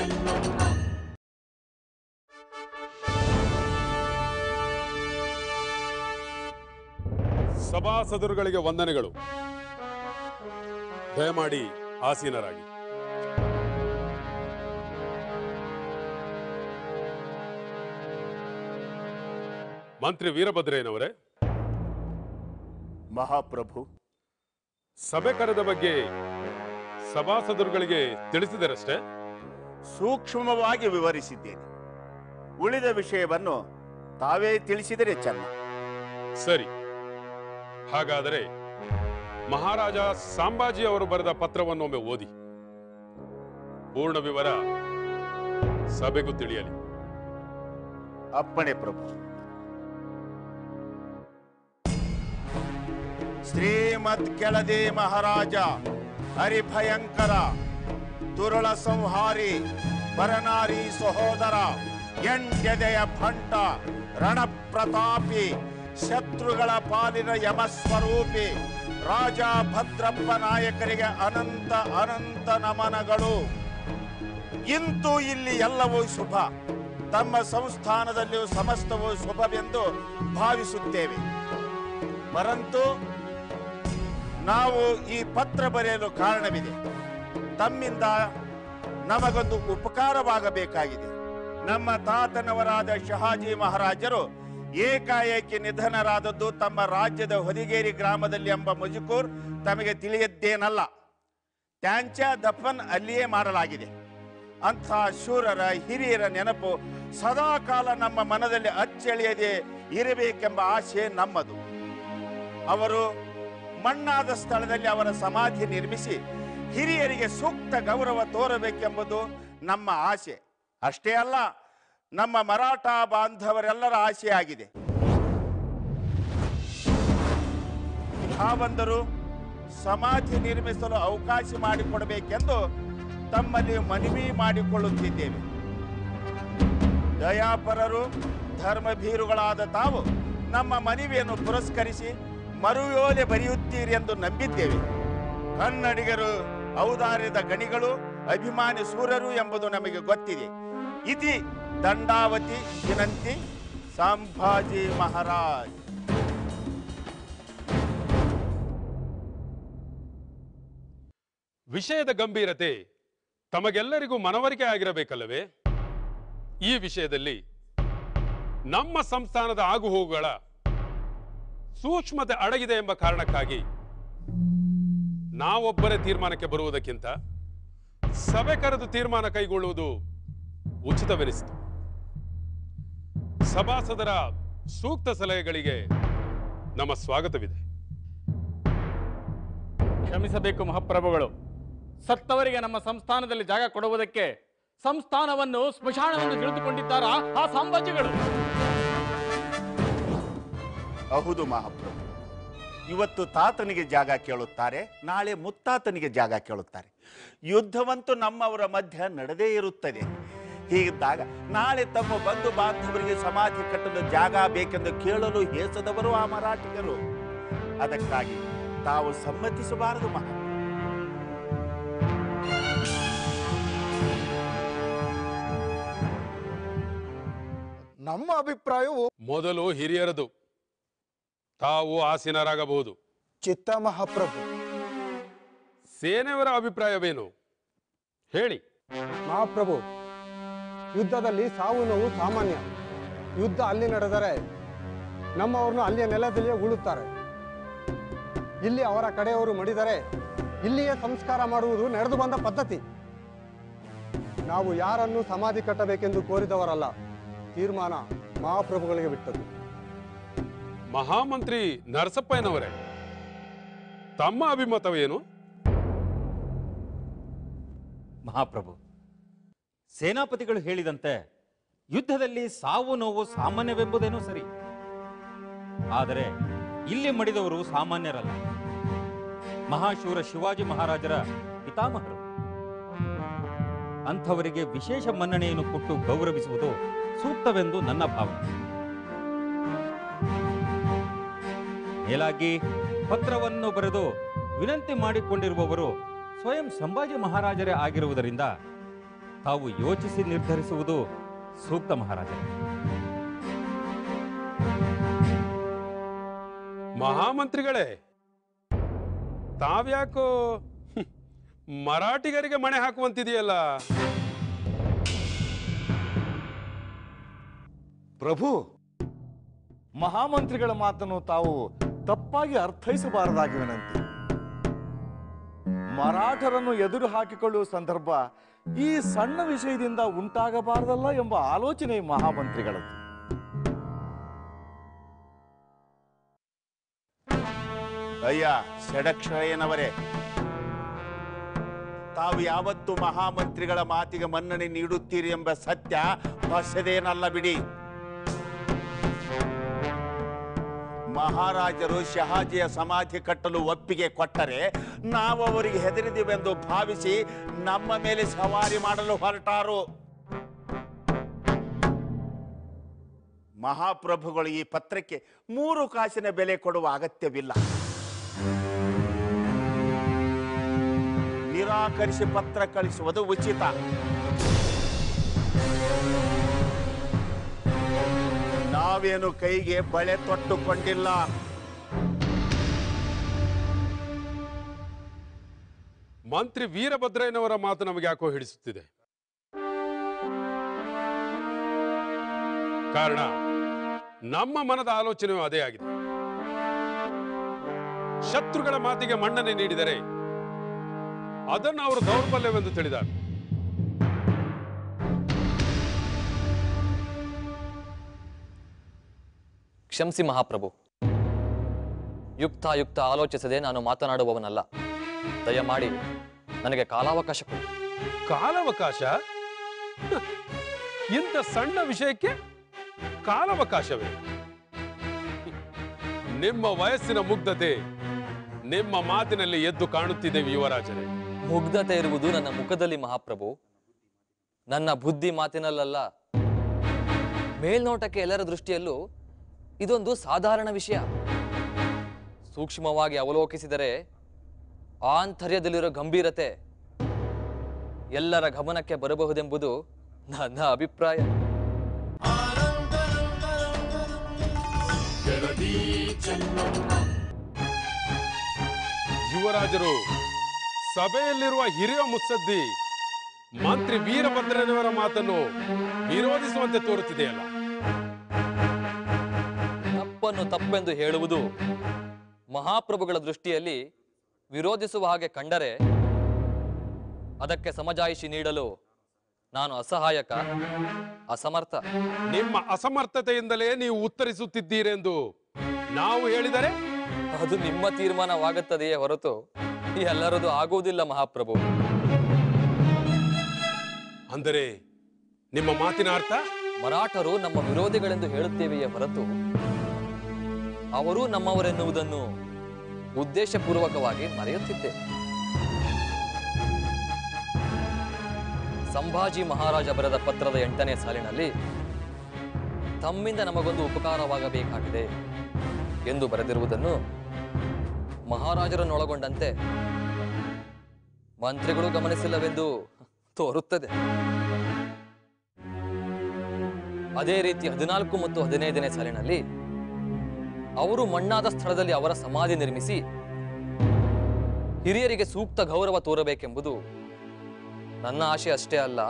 ಸಭಾಸದರುಗಳಿಗೆ ವಂದನೆಗಳು ದಯಮಾಡಿ ಆಸೀನರಾಗಿ ಮಂತ್ರಿ ವೀರಭದ್ರಯ್ಯನವರೇ ಮಹಾಪ್ರಭು ಸಭೆ ಕರೆದ ಬಗ್ಗೆ ಸಭಾಸದರುಗಳಿಗೆ ತಿಳಿಸಿದರಷ್ಟೇ ಸೂಕ್ಷ್ಮವಾಗಿ ವಿವರಿಸಿದ್ದೇನೆ ಉಳಿದ ವಿಷಯವನ್ನು ತಾವೇ ತಿಳಿಸಿದರೆ ಚೆನ್ನ ಸರಿ ಹಾಗಾದರೆ ಮಹಾರಾಜ ಸಾಂಬಾಜಿ ಅವರು ಬರೆದ ಪತ್ರವನ್ನೊಮ್ಮೆ ಓದಿ ಪೂರ್ಣ ವಿವರ ಸಭೆಗೂ ತಿಳಿಯಲಿ ಅಪ್ಪಣೆ ಪ್ರಭು ಶ್ರೀಮದ್ ಕೆಳದಿ ಮಹಾರಾಜ ಹರಿಭಯಂಕರ ದುರುಳ ಸಂಹಾರಿ ಪರನಾರಿ ಸಹೋದರ ಎಂಟೆದೆಯ ಭಂಟ ರಣಪ್ರತಾಪಿ ಶತ್ರುಗಳ ಪಾಲಿನ ಯಮಸ್ವರೂಪಿ ರಾಜ ಭದ್ರಪ್ಪ ನಾಯಕರಿಗೆ ಅನಂತ ಅನಂತ ನಮನಗಳು ಇಂತೂ ಇಲ್ಲಿ ಎಲ್ಲವೂ ಶುಭ ತಮ್ಮ ಸಂಸ್ಥಾನದಲ್ಲಿಯೂ ಸಮಸ್ತವೂ ಶುಭವೆಂದು ಭಾವಿಸುತ್ತೇವೆ ಪರಂತು ನಾವು ಈ ಪತ್ರ ಬರೆಯಲು ಕಾರಣವಿದೆ ತಮ್ಮಿಂದ ನಮಗೊಂದು ಉಪಕಾರವಾಗಬೇಕಾಗಿದೆ ನಮ್ಮ ತಾತನವರಾದ ಶಹಾಜಿ ಮಹಾರಾಜರು ಏಕಾಏಕಿ ನಿಧನರಾದದ್ದು ತಮ್ಮ ರಾಜ್ಯದ ಹೊದಿಗೇರಿ ಗ್ರಾಮದಲ್ಲಿ ಎಂಬ ಮುಜುಕೂರ್ ತಮಗೆ ತಿಳಿಯದ್ದೇನಲ್ಲ ಟ್ಯಾಂಚ ದಫನ್ ಅಲ್ಲಿಯೇ ಮಾಡಲಾಗಿದೆ ಅಂಥ ಶೂರರ ಹಿರಿಯರ ನೆನಪು ಸದಾಕಾಲ ನಮ್ಮ ಮನದಲ್ಲಿ ಅಚ್ಚಳಿಯದೆ ಇರಬೇಕೆಂಬ ಆಶೆ ನಮ್ಮದು ಅವರು ಮಣ್ಣಾದ ಸ್ಥಳದಲ್ಲಿ ಅವರ ಸಮಾಧಿ ನಿರ್ಮಿಸಿ ಹಿರಿಯರಿಗೆ ಸೂಕ್ತ ಗೌರವ ತೋರಬೇಕೆಂಬುದು ನಮ್ಮ ಆಸೆ ಅಷ್ಟೇ ಅಲ್ಲ ನಮ್ಮ ಮರಾಠ ಬಾಂಧವರೆಲ್ಲರ ಆಸೆಯಾಗಿದೆ ಯಾವಂದರು ಸಮಾಧಿ ನಿರ್ಮಿಸಲು ಅವಕಾಶ ಮಾಡಿಕೊಡಬೇಕೆಂದು ತಮ್ಮಲ್ಲಿ ಮನವಿ ಮಾಡಿಕೊಳ್ಳುತ್ತಿದ್ದೇವೆ ದಯಾಪರರು ಧರ್ಮಭೀರುಗಳಾದ ತಾವು ನಮ್ಮ ಮನವಿಯನ್ನು ಪುರಸ್ಕರಿಸಿ ಮರುಯೋಲೆ ಬರೆಯುತ್ತೀರಿ ಎಂದು ನಂಬಿದ್ದೇವೆ ಕನ್ನಡಿಗರು ಔದಾರ್ಯದ ಗಣಿಗಳು ಅಭಿಮಾನಿ ಸೂರರು ಎಂಬುದು ನಮಗೆ ಗೊತ್ತಿದೆ ಇತಿ ದಂಡಾವತಿ ವಿನಂತಿ ಸಂಭಾಜಿ ಮಹಾರಾಜ್ ವಿಷಯದ ಗಂಭೀರತೆ ತಮಗೆಲ್ಲರಿಗೂ ಮನವರಿಕೆ ಆಗಿರಬೇಕಲ್ಲವೇ ಈ ವಿಷಯದಲ್ಲಿ ನಮ್ಮ ಸಂಸ್ಥಾನದ ಆಗುಹೋಗುಗಳ ಸೂಕ್ಷ್ಮತೆ ಅಡಗಿದೆ ಎಂಬ ಕಾರಣಕ್ಕಾಗಿ ನಾವೊಬ್ಬರೇ ತೀರ್ಮಾನಕ್ಕೆ ಬರುವುದಕ್ಕಿಂತ ಸಭೆ ಕರೆದು ತೀರ್ಮಾನ ಕೈಗೊಳ್ಳುವುದು ಉಚಿತವೆನಿಸಿತು ಸಭಾಸದರ ಸೂಕ್ತ ಸಲಹೆಗಳಿಗೆ ನಮ್ಮ ಸ್ವಾಗತವಿದೆ ಕ್ಷಮಿಸಬೇಕು ಮಹಾಪ್ರಭುಗಳು ಸತ್ತವರಿಗೆ ನಮ್ಮ ಸಂಸ್ಥಾನದಲ್ಲಿ ಜಾಗ ಕೊಡುವುದಕ್ಕೆ ಸಂಸ್ಥಾನವನ್ನು ಸ್ಮಶಾನವನ್ನು ತಿಳಿದುಕೊಂಡಿದ್ದಾರಾ ಆ ಸಾಮ್ರಾಜ್ಯಗಳು ಹೌದು ಮಹಾಪ್ರಭು ಇವತ್ತು ತಾತನಿಗೆ ಜಾಗ ಕೇಳುತ್ತಾರೆ ನಾಳೆ ಮುತ್ತಾತನಿಗೆ ಜಾಗ ಕೇಳುತ್ತಾರೆ ಯುದ್ಧವಂತೂ ನಮ್ಮವರ ಮಧ್ಯ ನಡೆದೇ ಇರುತ್ತದೆ ಹೀಗಿದ್ದಾಗ ನಾಳೆ ತಮ್ಮ ಬಂಧು ಬಾಂಧವರಿಗೆ ಸಮಾಧಿ ಕಟ್ಟಲು ಜಾಗ ಬೇಕೆಂದು ಕೇಳಲು ಹೇಸದವರು ಆ ಮರಾಠಿಗರು ಅದಕ್ಕಾಗಿ ತಾವು ಸಮ್ಮತಿಸಬಾರದು ಮಹಾ ನಮ್ಮ ಅಭಿಪ್ರಾಯವು ಮೊದಲು ಹಿರಿಯರದು ತಾವು ಆಸೀನರಾಗಬಹುದು ಚಿತ್ತ ಮಹಾಪ್ರಭು ಸೇನೆಯವರ ಅಭಿಪ್ರಾಯವೇನು ಹೇಳಿ ಮಹಾಪ್ರಭು ಯುದ್ಧದಲ್ಲಿ ಸಾವು ನೋವು ಸಾಮಾನ್ಯ ಯುದ್ಧ ಅಲ್ಲಿ ನಡೆದರೆ ನಮ್ಮವ್ರನ್ನು ಅಲ್ಲಿಯ ನೆಲದಲ್ಲಿಯೇ ಉಳುತ್ತಾರೆ ಇಲ್ಲಿ ಅವರ ಕಡೆಯವರು ಮಡಿದರೆ ಇಲ್ಲಿಯೇ ಸಂಸ್ಕಾರ ಮಾಡುವುದು ನಡೆದು ಬಂದ ಪದ್ಧತಿ ನಾವು ಯಾರನ್ನು ಸಮಾಧಿ ಕಟ್ಟಬೇಕೆಂದು ಕೋರಿದವರಲ್ಲ ತೀರ್ಮಾನ ಮಹಾಪ್ರಭುಗಳಿಗೆ ಬಿಟ್ಟದ್ದು ಮಹಾಮಂತ್ರಿ ನರಸಪ್ಪಯ್ಯನವರೇ ತಮ್ಮ ಅಭಿಮತವೇನು ಮಹಾಪ್ರಭು ಸೇನಾಪತಿಗಳು ಹೇಳಿದಂತೆ ಯುದ್ಧದಲ್ಲಿ ಸಾವು ನೋವು ಸಾಮಾನ್ಯವೆಂಬುದೇನೋ ಸರಿ ಆದರೆ ಇಲ್ಲಿ ಮಡಿದವರು ಸಾಮಾನ್ಯರಲ್ಲ ಮಹಾಶೂರ ಶಿವಾಜಿ ಮಹಾರಾಜರ ಪಿತಾಮಹರು ಅಂಥವರಿಗೆ ವಿಶೇಷ ಮನ್ನಣೆಯನ್ನು ಕೊಟ್ಟು ಗೌರವಿಸುವುದು ಸೂಕ್ತವೆಂದು ನನ್ನ ಭಾವನೆ ಮೇಲಾಗಿ ಪತ್ರವನ್ನು ಬರೆದು ವಿನಂತಿ ಮಾಡಿಕೊಂಡಿರುವವರು ಸ್ವಯಂ ಸಂಭಾಜಿ ಮಹಾರಾಜರೇ ಆಗಿರುವುದರಿಂದ ತಾವು ಯೋಚಿಸಿ ನಿರ್ಧರಿಸುವುದು ಸೂಕ್ತ ಮಹಾರಾಜರೇ ಮಹಾಮಂತ್ರಿಗಳೇ ತಾವ್ಯಾಕೋ ಹ್ಮ್, ಮರಾಠಿಗರಿಗೆ ಮಣೆ ಹಾಕುವಂತಿದೆಯಲ್ಲ ಪ್ರಭು ಮಹಾಮಂತ್ರಿಗಳ ಮಾತನ್ನು ತಾವು ತಪ್ಪಾಗಿ ಅರ್ಥೈಸಬಾರದಾಗಿ ವಿನಂತಿ ಮರಾಠರನ್ನು ಎದುರು ಹಾಕಿಕೊಳ್ಳುವ ಸಂದರ್ಭ ಈ ಸಣ್ಣ ವಿಷಯದಿಂದ ಉಂಟಾಗಬಾರದಲ್ಲ ಎಂಬ ಆಲೋಚನೆ ಮಹಾಮಂತ್ರಿಗಳದ್ದು ಅಯ್ಯ ಷಡಕ್ಷಯನವರೇ ತಾವು ಯಾವತ್ತು ಮಹಾಮಂತ್ರಿಗಳ ಮಾತಿಗೆ ಮನ್ನಣೆ ನೀಡುತ್ತೀರಿ ಎಂಬ ಸತ್ಯ ಹೊಸದೇನಲ್ಲ ಬಿಡಿ ಮಹಾರಾಜರು ಶಹಾಜಿಯ ಸಮಾಧಿ ಕಟ್ಟಲು ಒಪ್ಪಿಗೆ ಕೊಟ್ಟರೆ ನಾವು ಅವರಿಗೆ ಹೆದರಿದಿವೆಂದು ಭಾವಿಸಿ ನಮ್ಮ ಮೇಲೆ ಸವಾರಿ ಮಾಡಲು ಹೊರಟಾರು ಮಹಾಪ್ರಭುಗಳು ಈ ಪತ್ರಕ್ಕೆ ಮೂರು ಕಾಸಿನ ಬೆಲೆ ಕೊಡುವ ಅಗತ್ಯವಿಲ್ಲ ನಿರಾಕರಿಸಿ ಪತ್ರ ಕಳಿಸುವುದು ಉಚಿತ ನಾವೇನು ಕೈಗೆ ಬಳೆ ತೊಟ್ಟುಕೊಂಡಿಲ್ಲ ಮಂತ್ರಿ ವೀರಭದ್ರಯ್ಯನವರ ಮಾತು ನಮಗೆ ಯಾಕೋ ಹಿಡಿಸುತ್ತಿದೆ ಕಾರಣ ನಮ್ಮ ಮನದ ಆಲೋಚನೆಯೂ ಅದೇ ಆಗಿದೆ ಶತ್ರುಗಳ ಮಾತಿಗೆ ಮನ್ನಣೆ ನೀಡಿದರೆ ಅದನ್ನು ಅವರು ದೌರ್ಬಲ್ಯವೆಂದು ತಿಳಿದಾರೆ ಕ್ಷಮಿಸಿ ಮಹಾಪ್ರಭು ಯುಕ್ತಾಯುಕ್ತ ಆಲೋಚಿಸದೆ ನಾನು ಮಾತನಾಡುವವನಲ್ಲ ದಯಮಾಡಿ ನನಗೆ ಕಾಲಾವಕಾಶ ಕೊಡಿ ಕಾಲಾವಕಾಶ ಹ, ಇಂಥ ಸಣ್ಣ ವಿಷಯಕ್ಕೆ ಕಾಲಾವಕಾಶವೇ ನಿಮ್ಮ ವಯಸ್ಸಿನ ಮುಗ್ಧತೆ ನಿಮ್ಮ ಮಾತಿನಲ್ಲಿ ಎದ್ದು ಕಾಣುತ್ತಿದೆ ಯುವರಾಜರೇ ಮುಗ್ಧತೆ ಇರುವುದು ನನ್ನ ಮುಖದಲ್ಲಿ ಮಹಾಪ್ರಭು ನನ್ನ ಬುದ್ಧಿ ಮಾತಿನಲ್ಲಲ್ಲ ಮೇಲ್ನೋಟಕ್ಕೆ ಎಲ್ಲರ ದೃಷ್ಟಿಯಲ್ಲೂ ಇದೊಂದು ಸಾಧಾರಣ ವಿಷಯ ಸೂಕ್ಷ್ಮವಾಗಿ ಅವಲೋಕಿಸಿದರೆ ಆಂತರ್ಯದಲ್ಲಿರೋ ಗಂಭೀರತೆ ಎಲ್ಲರ ಗಮನಕ್ಕೆ ಬರಬಹುದೆಂಬುದು ನನ್ನ ಅಭಿಪ್ರಾಯ ಯುವರಾಜರು ಸಭೆಯಲ್ಲಿರುವ ಹಿರಿಯ ಮುತ್ಸದ್ದಿ ಮಂತ್ರಿ ವೀರಭದ್ರನವರ ಮಾತನ್ನು ವಿರೋಧಿಸುವಂತೆ ತೋರುತ್ತಿದೆಯಲ್ಲ ತಪ್ಪನ್ನು ತಪ್ಪೆಂದು ಹೇಳುವುದು ಮಹಾಪ್ರಭುಗಳ ದೃಷ್ಟಿಯಲ್ಲಿ ವಿರೋಧಿಸುವ ಹಾಗೆ ಕಂಡರೆ ಅದಕ್ಕೆ ಸಮಜಾಯಿಷಿ ನೀಡಲು ನಾನು ಅಸಹಾಯಕ ಅಸಮರ್ಥ ನಿಮ್ಮ ಅಸಮರ್ಥತೆಯಿಂದಲೇ ನೀವು ಉತ್ತರಿಸುತ್ತಿದ್ದೀರೆಂದು ನಾವು ಹೇಳಿದರೆ ಅದು ನಿಮ್ಮ ತೀರ್ಮಾನವಾಗುತ್ತದೆಯೇ ಹೊರತು ಎಲ್ಲರದು ಆಗುವುದಿಲ್ಲ ಮಹಾಪ್ರಭು ಅಂದರೆ ನಿಮ್ಮ ಮಾತಿನ ಅರ್ಥ ಮರಾಠರು ನಮ್ಮ ವಿರೋಧಿಗಳೆಂದು ಹೇಳುತ್ತೇವೆಯೇ ಹೊರತು ಅವರು ನಮ್ಮವರೆನ್ನುವುದನ್ನು ಉದ್ದೇಶಪೂರ್ವಕವಾಗಿ ಮರೆಯುತ್ತಿದ್ದೆ ಸಂಭಾಜಿ ಮಹಾರಾಜ ಬರೆದ ಪತ್ರದ ಎಂಟನೇ ಸಾಲಿನಲ್ಲಿ ತಮ್ಮಿಂದ ನಮಗೊಂದು ಉಪಕಾರವಾಗಬೇಕಾಗಿದೆ ಎಂದು ಬರೆದಿರುವುದನ್ನು ಮಹಾರಾಜರನ್ನೊಳಗೊಂಡಂತೆ ಮಂತ್ರಿಗಳು ಗಮನಿಸಿಲ್ಲವೆಂದು ತೋರುತ್ತದೆ ಅದೇ ರೀತಿ ಹದಿನಾಲ್ಕು ಮತ್ತು ಹದಿನೈದನೇ ಸಾಲಿನಲ್ಲಿ ಅವರು ಮಣ್ಣಾದ ಸ್ಥಳದಲ್ಲಿ ಅವರ ಸಮಾಧಿ ನಿರ್ಮಿಸಿ ಹಿರಿಯರಿಗೆ ಸೂಕ್ತ ಗೌರವ ತೋರಬೇಕೆಂಬುದು ನನ್ನ ಆಶೆ ಅಷ್ಟೇ ಅಲ್ಲ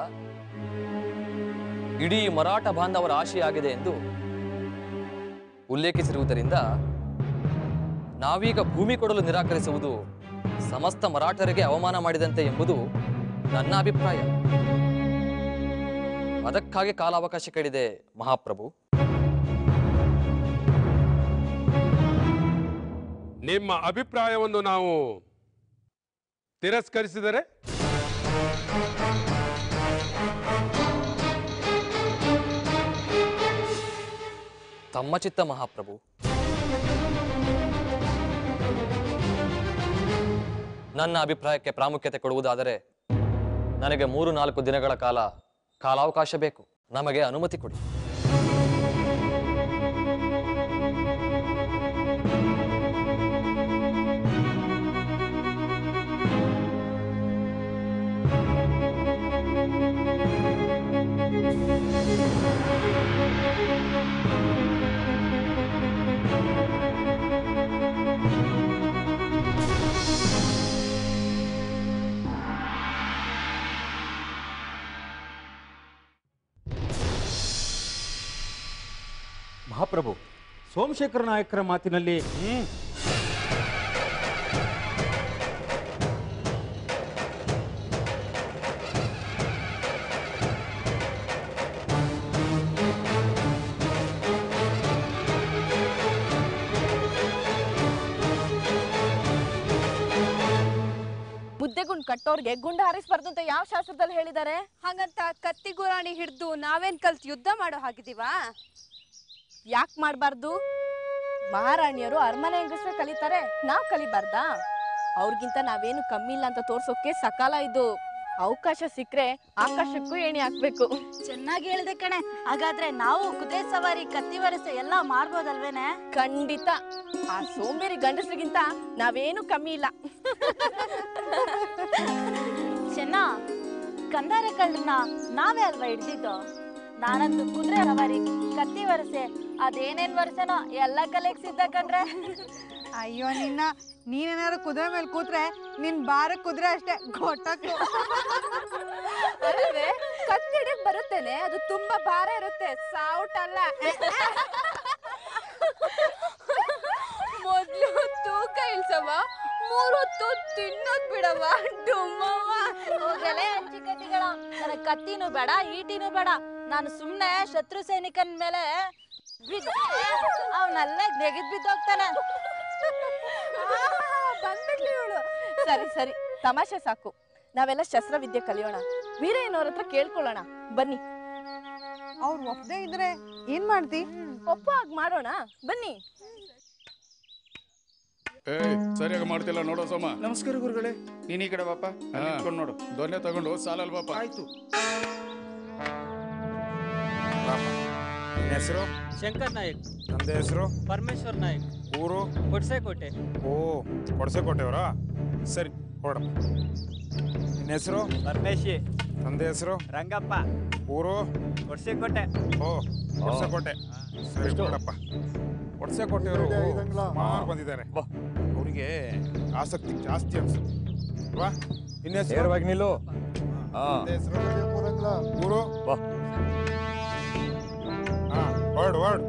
ಇಡೀ ಮರಾಠ ಬಾಂಧವರ ಆಶೆಯಾಗಿದೆ ಎಂದು ಉಲ್ಲೇಖಿಸಿರುವುದರಿಂದ ನಾವೀಗ ಭೂಮಿ ಕೊಡಲು ನಿರಾಕರಿಸುವುದು ಸಮಸ್ತ ಮರಾಠರಿಗೆ ಅವಮಾನ ಮಾಡಿದಂತೆ ಎಂಬುದು ನನ್ನ ಅಭಿಪ್ರಾಯ ಅದಕ್ಕಾಗಿ ಕಾಲಾವಕಾಶ ಕೇಳಿದೆ ಮಹಾಪ್ರಭು ನಿಮ್ಮ ಅಭಿಪ್ರಾಯವನ್ನು ನಾವು ತಿರಸ್ಕರಿಸಿದರೆ ತಮ್ಮ ಚಿತ್ತ ಮಹಾಪ್ರಭು ನನ್ನ ಅಭಿಪ್ರಾಯಕ್ಕೆ ಪ್ರಾಮುಖ್ಯತೆ ಕೊಡುವುದಾದರೆ ನನಗೆ ಮೂರು ನಾಲ್ಕು ದಿನಗಳ ಕಾಲ ಕಾಲಾವಕಾಶ ಬೇಕು ನಮಗೆ ಅನುಮತಿ ಕೊಡಿ ಮಹಾಪ್ರಭು ಸೋಮಶೇಖರ ನಾಯಕರ ಮಾತಿನಲ್ಲಿ ಮುದ್ದೆಗುಂಡ್ ಕಟ್ಟೋರ್ಗೆ ಗುಂಡು ಹಾರಿಸ್ಬಾರ್ದು ಅಂತ ಯಾವ ಶಾಸ್ತ್ರದಲ್ಲಿ ಹೇಳಿದ್ದಾರೆ ಹಾಗಂತ ಕತ್ತಿ ಗುರಾಣಿ ಹಿಡಿದು ನಾವೇನ್ ಕಲ್ತ್ ಯುದ್ಧ ಮಾಡೋ ಹಾಗಿದೀವಾ ಯಾಕೆ ಮಾಡಬಾರ್ದು ಮಹಾರಾಣಿಯರು ಅರಮನೆ ಹೆಂಗಸ್ರೆ ಕಲಿತಾರೆ ನಾವ್ ಕಲಿಬಾರ್ದಾ ಅವ್ರಿಗಿಂತ ನಾವೇನು ಕಮ್ಮಿ ಇಲ್ಲ ಅಂತ ತೋರ್ಸೋಕೆ ಸಕಾಲ ಇದು ಅವಕಾಶ ಸಿಕ್ರೆ ಆಕಾಶಕ್ಕೂ ಏಣಿ ಹಾಕ್ಬೇಕು ಚೆನ್ನಾಗಿ ಹೇಳ್ದೆ ಕಣೆ ಹಾಗಾದ್ರೆ ನಾವು ಕುದುರೆ ಸವಾರಿ ಕತ್ತಿ ವರಸೆ ಎಲ್ಲ ಮಾಡ್ಬೋದಲ್ವೇನೆ ಖಂಡಿತ ಆ ಸೋಂಬೇರಿ ಗಂಡಸ್ರಿಗಿಂತ ನಾವೇನು ಕಮ್ಮಿ ಇಲ್ಲ ಚೆನ್ನ ಕಂದಾರ ಕಳ್ಳನ್ನ ನಾವೇ ಅಲ್ವಾ ಹಿಡ್ದಿದ್ದು ನಾನಂತೂ ಕುದುರೆ ಸವಾರಿ ಕತ್ತಿ ವರಸೆ ಅದೇನೇನ್ ವರ್ಷನೋ ಎಲ್ಲ ಕಲೆಗ್ ಸಿದ್ಧ ಕಣ್ರೆ ಅಯ್ಯೋ ನಿನ್ನ ನೀನೇನಾದ್ರು ಕುದುರೆ ಮೇಲೆ ಕೂತ್ರೆ ನಿನ್ ಬಾರ ಕುದುರೆ ಅಷ್ಟೇ ಗೊಟ್ಟಕ್ಕು ಅಲ್ಲವೇ ಕತ್ತಿಡಿಕ್ ಬರುತ್ತೇನೆ ಅದು ತುಂಬಾ ಭಾರ ಇರುತ್ತೆ ಸಾವುಟ್ ಅಲ್ಲ ಮೊದ್ಲು ತೂಕ ಇಲ್ಸವ ಮೂರೊತ್ತು ತಿನ್ನೋದ್ ಬಿಡವ ಡುಮ್ಮವ್ವ ಹೋಗಲೇ ಹಂಚಿಕಟ್ಟಿಗಳ ನನ್ನ ಕತ್ತಿನೂ ಬೇಡ ಈಟಿನೂ ಬೇಡ ನಾನು ಸುಮ್ನೆ ಶತ್ರು ಸೈನಿಕನ ಮೇಲೆ ಅವನಲ್ಲೇ ನೆಗೆದ್ ಬಿದ್ದೋಗ್ತಾನೆ ಬಂದ್ಬಿಡ್ಲಿ ಇವಳು ಸರಿ ಸರಿ ತಮಾಷೆ ಸಾಕು ನಾವೆಲ್ಲ ಶಸ್ತ್ರವಿದ್ಯೆ ಕಲಿಯೋಣ ವೀರಯ್ಯನವ್ರ ಹತ್ರ ಕೇಳ್ಕೊಳ್ಳೋಣ ಬನ್ನಿ ಅವ್ರು ಒಪ್ಪದೇ ಇದ್ರೆ ಏನ್ ಮಾಡ್ತಿ ಒಪ್ಪೋ ಹಾಗೆ ಮಾಡೋಣ ಬನ್ನಿ ಏಯ್ ಸರಿಯಾಗಿ ಮಾಡ್ತಿಲ್ಲ ನೋಡೋ ಸೋಮ ನಮಸ್ಕಾರ ಗುರುಗಳೇ ನೀನ್ ಈ ಕಡೆ ಬಾಪ ಅಲ್ಲಿ ಹಾ. ನಿಂತ್ಕೊಂಡ್ ನೋಡು ದೊನ್ನೆ ತಗೊಂಡು ಸಾಲಲ್ ಬಾಪ ಆಯ್ತು ಹೆಸರು ಶಂಕರ್ ನಾಯಕ್ ತಂದೆ ಹೆಸರು ಪರಮೇಶ್ವರ್ ನಾಯಕ್ ಊರು ಕೊಡ್ಸೆಕೋಟೆ ಓ ಕೊಡಸೆಕೋಟೆಯವರಾ ಸರಿ ಹೊರಡಪ್ಪ ನಿನ್ನ ಹೆಸರು ಪರಮೇಶಿ ತಂದೆ ಹೆಸರು ರಂಗಪ್ಪ ಊರು ಕೊಡ್ಸೆಕೋಟೆ ಓ ಕೊಡಸೆಕೋಟೆ ಸರಿ ಹೊರಡಪ್ಪ ಕೊಡಸೆಕೋಟೆಯವರು ಸುಮಾರು ಬಂದಿದ್ದಾರೆ ಅವರಿಗೆ ಆಸಕ್ತಿ ಜಾಸ್ತಿ ಅನ್ಸುತ್ತೆ ಅಲ್ವಾ ನಿನ್ನ ಹೆಸರು ನಿಲ್ಲು ತಂದೆ ಹೆಸರು ಊರು ಹಾ ಹೊರಡು ಹೊರಡು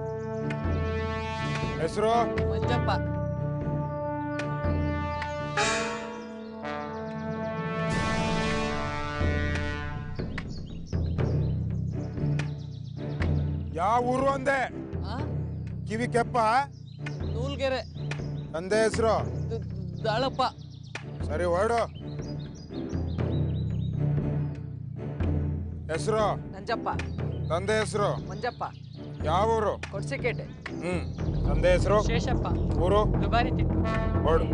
ಹೆಸರು ಮಂಜಪ್ಪ ಯಾವ ಊರು ಅಂದೆ ಕಿವಿ ಕೆಪ್ಪ ನೂಲ್ಗೆರೆ ತಂದೆ ಹೆಸರು ದಾಳಪ್ಪ ಸರಿ ಹೊರಡು ಹೆಸರು ನಂಜಪ್ಪ ತಂದೆ ಹೆಸರು ಮಂಜಪ್ಪ ಯಾವ ಊರು ಕೊಡ್ಸೆಕೇಟೆ ಹ್ಮ್ ತಂದೆ ಹೆಸರು ಶೇಷಪ್ಪ ಊರು ದುಬಾರಿ ತಿಟ್ಟು ಹೊರಡು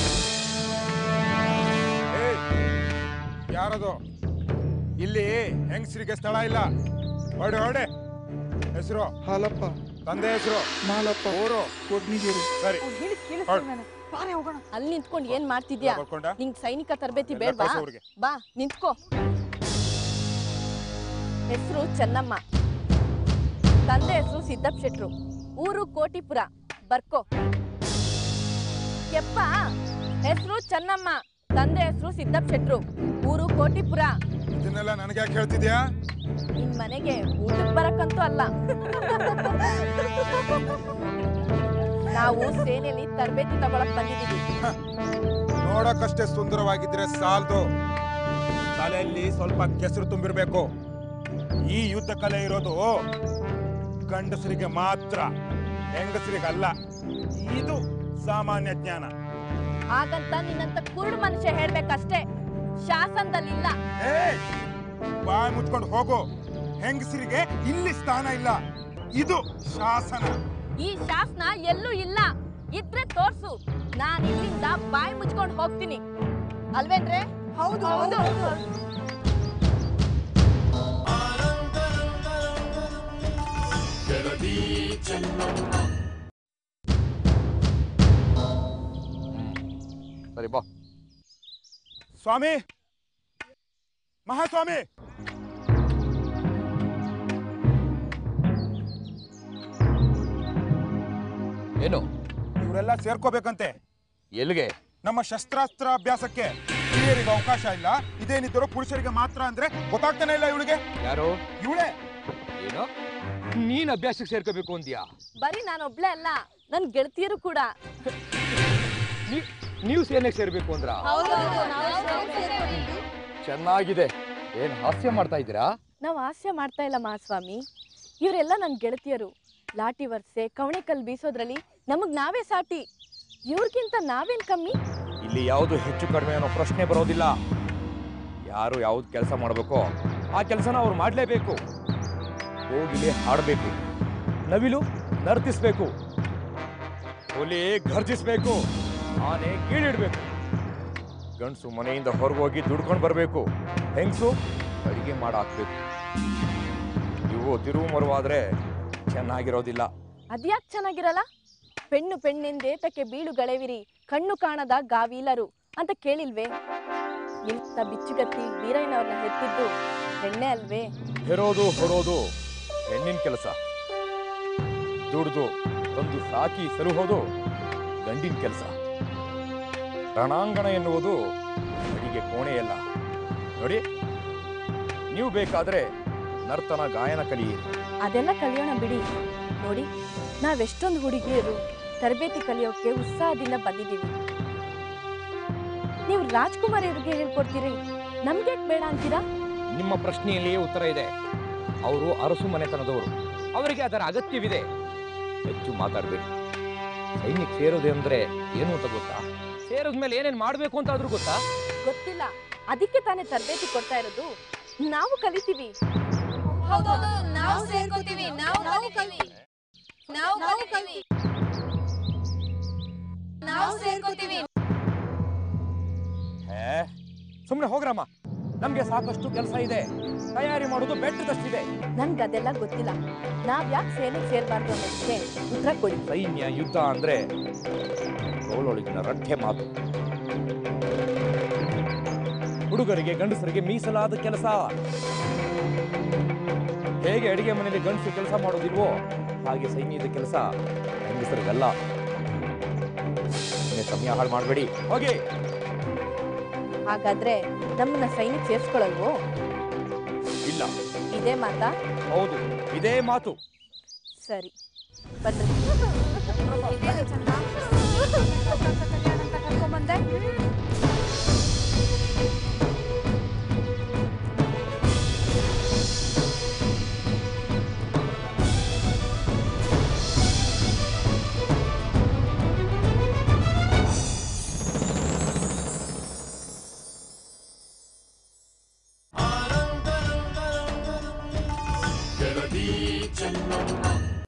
ಏಯ್, ಯಾರದು ಇಲ್ಲಿ ಹೆಂಗಸರಿಗೆ ಸ್ಥಳ ಇಲ್ಲ ಹೊರಡು ಹೊರಡೆ ಹೆಸರು ಹಾಲಪ್ಪ ತಂದೆ ಹೆಸರು ಮಾಲಪ್ಪ ಊರು ಕೊಡ್ನಿಗೇರಿ ಸರಿ ಹೇಳಿ ಹೊರಡು. ಕೇಳಿಸ್ತಾನೆ ಬಾರೆ ಹೋಗೋಣ ಅಲ್ಲಿ ನಿಂತ್ಕೊಂಡು ಏನ್ ಮಾಡ್ತಿದ್ಯಾ ಬರ್ಕೊಂಡ ನಿಂಗ್ ಸೈನಿಕ ತರಬೇತಿ ಎಲ್ಲ ಬೇಡ್ವಾ ಕಳ್ಸು ಅವ್ರಿಗೆ. ಬಾ ನಿಂತ್ಕೋ ಹೆಸರು ಚೆನ್ನಮ್ಮ ತಂದೆ ಹೆಸರು ಸಿದ್ದಪ್ಪ ಶೆಟ್ರು ಊರು ಕೋಟಿಪುರ ಬರ್ಕೋ ಕೆಪ್ಪ ಹೆಸರು ಚೆನ್ನಮ್ಮ ತಂದೆ ಹೆಸರು ಸಿದ್ದಪ್ಪ ಶೆಟ್ರು ಊರು ಕೋಟಿಪುರ ಇದನ್ನೆಲ್ಲ ನನಗೆ ಯಾಕೆ ಹೇಳ್ತಿದ್ಯಾ ನಿನ್ ಮನೆಗೆ ಊಟಕ್ ಬರಕ್ಕಂತೂ ಅಲ್ಲ ನಾವು ಸೇನೆಯಲ್ಲಿ ತರಬೇತಿ ತಗೊಳಕ್ ಬಂದಿದೀವಿ ನೋಡಕ್ಕಷ್ಟೇ ಸುಂದರವಾಗಿದ್ರೆ ಸಾಲದು ತಲೆಯಲ್ಲಿ ಸ್ವಲ್ಪ ಕೆಸರು ತುಂಬಿರ್ಬೇಕು ಈ ಯುದ್ಧ ಕಲೆ ಇರೋದು ಗಂಡಸರಿಗೆ ಮಾತ್ರ ಹೆಂಗಸರಿಗಲ್ಲ ಇದು ಸಾಮಾನ್ಯ ಜ್ಞಾನ ಹಾಗಂತ ನಿನ್ನಂತ ಕುರುಡು ಮನುಷ್ಯ ಹೇಳ್ಬೇಕಷ್ಟೇ ಶಾಸನದಲ್ಲಿಲ್ಲ ಏಯ್! ಬಾಯ್ ಮುಚ್ಕೊಂಡು ಹೋಗು ಹೆಂಗಸರಿಗೆ ಇಲ್ಲಿ ಸ್ಥಾನ ಇಲ್ಲ ಇದು ಶಾಸನ ಈ ಶಾಸನ ಎಲ್ಲೂ ಇಲ್ಲ ಇದ್ರೆ ತೋರ್ಸು ನಾನ್ ಇಲ್ಲಿಂದ ಬಾಯಿ ಮುಚ್ಕೊಂಡು ಹೋಗ್ತೀನಿ ಅಲ್ವೇನ್ರೆ ಹೌದು ಹೌದು ಸರಿ ಬಾ ಸ್ವಾಮಿ ಮಹಾಸ್ವಾಮಿ ಏನು ಇವರೆಲ್ಲ ಸೇರ್ಕೋಬೇಕಂತೆ ಎಲ್ಲಿಗೆ ನಮ್ಮ ಶಸ್ತ್ರಾಸ್ತ್ರ ಅಭ್ಯಾಸಕ್ಕೆ ಸ್ತ್ರೀಯರಿಗೆ ಅವಕಾಶ ಇಲ್ಲ ಇದೇನಿದ್ದರೂ ಪುರುಷರಿಗೆ ಮಾತ್ರ ಅಂದ್ರೆ ಗೊತ್ತಾಗ್ತಾನೆ ಇಲ್ಲ ಇವಳಿಗೆ ಯಾರು ಇವಳೇ ಏನು ನೀನ್ ಅಭ್ಯಾಸಕ್ಕೆ ಸೇರ್ಕೋಬೇಕು ಅಂದ್ಯಾ ಬರೀ ನಾನೊಬ್ಳೆ ಅಲ್ಲ ನನ್ ಗೆಳತಿಯರು ಕೂಡ ನೀ- ನೀವು ಸೇನೆಗೆ ಸೇರ್ಬೇಕು ಅಂದ್ರ ಚೆನ್ನಾಗಿದೆ ಏನ್ ಹಾಸ್ಯ ಮಾಡ್ತಾ ಇದ್ದೀರಾ ನಾವು ಹಾಸ್ಯ ಮಾಡ್ತಾ ಇಲ್ಲ ಮಹಾಸ್ವಾಮಿ ಇವರೆಲ್ಲ ನನ್ನ ಗೆಳತಿಯರು ಲಾಟಿ ವರ್ಸೆ ಕವಣೆಕಲ್ ಬೀಸೋದ್ರಲ್ಲಿ ನಮಗ್ ನಾವೇ ಸಾಟಿ ಇವ್ರಿಗಿಂತ ನಾವೇನ್ ಕಮ್ಮಿ ಇಲ್ಲಿ ಯಾವುದು ಹೆಚ್ಚು ಕಡಿಮೆ ಅನ್ನೋ ಪ್ರಶ್ನೆ ಬರೋದಿಲ್ಲ ಯಾರು ಯಾವ್ದು ಕೆಲಸ ಮಾಡಬೇಕೋ ಆ ಕೆಲಸನ ಅವ್ರು ಮಾಡಲೇಬೇಕು ಹೋಗಿಲಿ ಹಾಡಬೇಕು ನವಿಲು ನರ್ತಿಸ್ಬೇಕು ಹುಲಿ ಘರ್ಜಿಸ್ಬೇಕು ಆನೆ ಗೀಳಿಡ್ಬೇಕು ಗಂಡಸು ಮನೆಯಿಂದ ಹೊರಗೋಗಿ ದುಡ್ಕೊಂಡು ಬರಬೇಕು ಹೆಂಗಸು ಅಡಿಗೆ ಮಾಡಾಕ್ಬೇಕು ಇವು ತಿರುವು ಮರುವಾದ್ರೆ ಚೆನ್ನಾಗಿರೋದಿಲ್ಲ ಅದ್ಯಾಕ್ ಚೆನ್ನಾಗಿರಲ್ಲ ಪೆಣ್ಣು ಪೆಣ್ಣೆಂದೇತಕ್ಕೆ ಬೀಳು ಗಳೆವಿರಿ ಕಣ್ಣು ಕಾಣದ ಗಾವೀಲರು ಅಂತ ಕೇಳಿಲ್ವೇ ಇಂಥ ಬಿಚ್ಚುಗತ್ತಿ ವೀರಯ್ಯನವ್ರನ್ನ ಹೆತ್ತಿದ್ದು ಹೆಣ್ಣೆ ಅಲ್ವೇ ಹೆರೋದು ಹೊರೋದು ಹೆಣ್ಣಿನ ಕೆಲಸ ದುಡ್ದು ತಂದು ಸಾಕಿ ಸಲುಹೋದು ಗಂಡಿನ ಕೆಲಸ ರಣಾಂಗಣ ಎನ್ನುವುದು ಅಡಿಗೆ ಕೋಣೆಯಲ್ಲ ನೋಡಿ ನೀವು ಬೇಕಾದ್ರೆ ನರ್ತನ ಗಾಯನ ಕಲಿಯಿರಿ ಅದೆಲ್ಲ ಕಲಿಯೋಣ ಬಿಡಿ ನೋಡಿ ನಾವೆಷ್ಟೊಂದು ಹುಡುಗಿಯರು ತರಬೇತಿ ಕಲಿಯೋಕೆ ಉತ್ಸಾಹದಿಂದ ಬಂದಿದ್ದೀವಿ ನೀವು ರಾಜ್ಕುಮಾರ್ ಅವ್ರಿಗೆ ಹೇಳ್ಕೊಡ್ತೀರಿ ನಮ್ಗೆ ಬೇಡ ಅಂತೀರಾ ನಿಮ್ಮ ಪ್ರಶ್ನೆಯಲ್ಲಿಯೇ ಉತ್ತರ ಇದೆ ಅವರು ಅರಸು ಮನೆತನದವರು ಅವರಿಗೆ ಅದರ ಅಗತ್ಯವಿದೆ ಹೆಚ್ಚು ಮಾತಾಡಬೇಡಿ ಸೈನಿಕ ಸೇರೋದು ಅಂದ್ರೆ ಏನು ಅಂತ ಗೊತ್ತಾ ಸೇರಿದ ಮೇಲೆ ಏನೇನ್ ಮಾಡ್ಬೇಕು ಅಂತ ಆದ್ರೂ ಗೊತ್ತಾ ಗೊತ್ತಿಲ್ಲ ಅದಕ್ಕೆ ತಾನೇ ತರಬೇತಿ ಕೊಡ್ತಾ ಇರೋದು ನಾವು ಕಲಿತೀವಿ ಹೌದೌದು ನಾವು ಸೇರ್ಕೋತೀವಿ ನಾವು ನಾವು ಕಲಿ ನಾವು ಕಲಿತೀವಿ ನಾವು ಸೇರ್ಕೋತೀವಿ ಹೇ ಸುಮ್ಮನೆ ಹೋಗ್ರಮ್ಮ ನಮ್ಗೆ ಸಾಕಷ್ಟು ಕೆಲಸ ಇದೆ ತಯಾರಿ ಮಾಡೋದು ಬೆಟ್ಟದಷ್ಟಿದೆ ನನ್ಗೆ ಅದೆಲ್ಲ ಗೊತ್ತಿಲ್ಲ ನಾವ್ ಯಾಕೆ ಸೇನೆಗೆ ಸೇರ್ಬಾರ್ದು ಅನ್ನೋದಕ್ಕೆ ಉತ್ತರ ಕೊಡಿ ಸೈನ್ಯ ಯುದ್ಧ ಅಂದ್ರೆ ತೋಳೊಳಗಿನ ರಟ್ಟೆ ಮಾತು ಹುಡುಗರಿಗೆ ಗಂಡಸರಿಗೆ ಮೀಸಲಾದ ಕೆಲಸ ಹೇಗೆ ಅಡಿಗೆ ಮನೆಯಲ್ಲಿ ಗಂಡಸು ಕೆಲಸ ಮಾಡೋದಿಲ್ವೋ ಹಾಗೆ ಸೈನ್ಯದ ಕೆಲಸ ಹೆಂಗಸರಿಗಲ್ಲ ಸುಮ್ನೆ ಸಮಯ ಹಾಳು ಮಾಡಬೇಡಿ ಹೋಗಿ ಹಾಗಾದ್ರೆ ನಮ್ಮನ್ನ ಸೈನಿಕ ಸೇರ್ಸ್ಕೊಳಲ್ವೋ ಇಲ್ಲ ಇದೇ ಮಾತಾ ಹೌದು ಇದೇ ಮಾತು ಸರಿ ಬನ್ರಿ ಕರ್ಕೊಂಬಂದೆ ಗೆಳತಿ ಚೆನ್ನಮ್ಮ